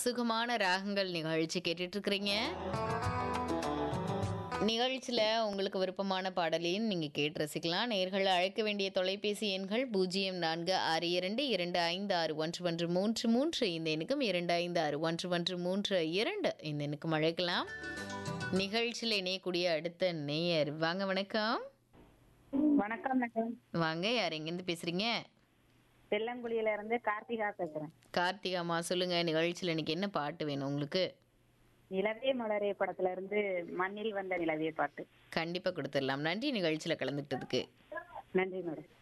சுகமான ராகங்கள் நிகழ்ச்சி கேட்டுட்டு இருக்கிறீங்க நிகழ்ச்சியில் உங்களுக்கு விருப்பமான பாடலையும் நீங்கள் கேட்டு ரசிக்கலாம் நேர்கள் அழைக்க வேண்டிய தொலைபேசி எண்கள் பூஜ்ஜியம் நான்கு ஆறு இரண்டு இரண்டு ஐந்து ஆறு ஒன்று ஒன்று மூன்று மூன்று இந்த எண்ணுக்கும் இரண்டு ஐந்து ஆறு ஒன்று ஒன்று மூன்று இரண்டு இந்த எண்ணுக்கும் அழைக்கலாம் நிகழ்ச்சியில் இணையக்கூடிய அடுத்த நேயர் வாங்க வணக்கம் வணக்கம் மேடம் வாங்க யார் எங்கேருந்து பேசுகிறீங்க தெல்லங்குழியில இருந்து கார்த்திகா பேசுறேன் கார்த்திகாமா சொல்லுங்கள் நிகழ்ச்சியில் இன்னைக்கு என்ன பாட்டு வேணும் உங்களுக்கு நிலவே மலரே படத்துல இருந்து மண்ணில் வந்த நிலவே பாட்டு கண்டிப்பாக கொடுத்துடலாம் நன்றி நிகழ்ச்சியில் கலந்துக்கிட்டதுக்கு நன்றி மேடம்